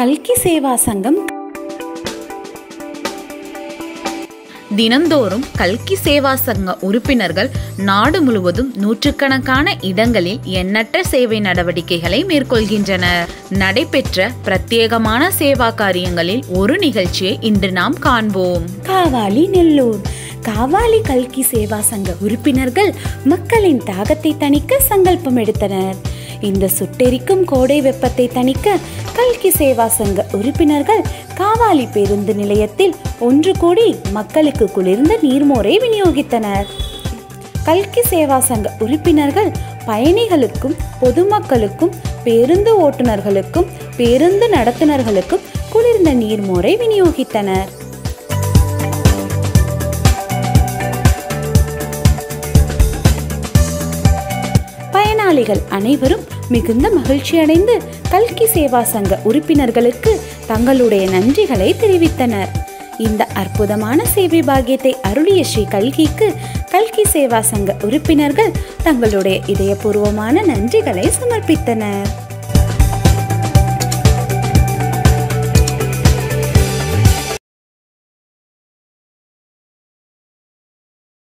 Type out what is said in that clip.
கல்கி சேவா சங்கம் தினந்தோறும் கல்கி சேவா சங்க உறுப்பினர்கள் நாடு முழுவதும் நூற்றுக்கணக்கான இடங்களில் எண்ணற்ற சேவை நடவடிக்கைகளை மேற்கொள்கின்றனர் நடைபெற்ற பிரத்யேகமான சேவா காரியங்களில் ஒரு நிகழ்ச்சியை இன்று நாம் காண்போம் காவாலி நெல்லூர் காவாலி கல்கி சேவா சங்க உறுப்பினர்கள் மக்களின் தாகத்தை தணிக்க சங்கல்பம் எடுத்தனர் இந்த சுட்டெரிக்கும் கோடை வெப்பத்தை தணிக்க கல்கி சேவா சங்க உறுப்பினர்கள் காவாலி பேருந்து நிலையத்தில் ஒன்று கூடி மக்களுக்கு குளிர்ந்த நீர்மோரை விநியோகித்தனர் கல்கி சேவா சங்க உறுப்பினர்கள் பயணிகளுக்கும் பொதுமக்களுக்கும் பேருந்து ஓட்டுநர்களுக்கும் பேருந்து நடத்துனர்களுக்கும் குளிர்ந்த நீர்மோரை விநியோகித்தனர் பயனாளிகள் அனைவரும் மிகுந்த மகிழ்ச்சி அடைந்து கல்கி சேவா சங்க உறுப்பினர்களுக்கு தங்களுடைய நன்றிகளை தெரிவித்தனர் இந்த அற்புதமான சேவை பாக்கியத்தை அருளிய ஸ்ரீ கல்கிக்கு கல்கி சேவா சங்க உறுப்பினர்கள் தங்களுடைய இதயபூர்வமான நன்றிகளை சமர்ப்பித்தனர்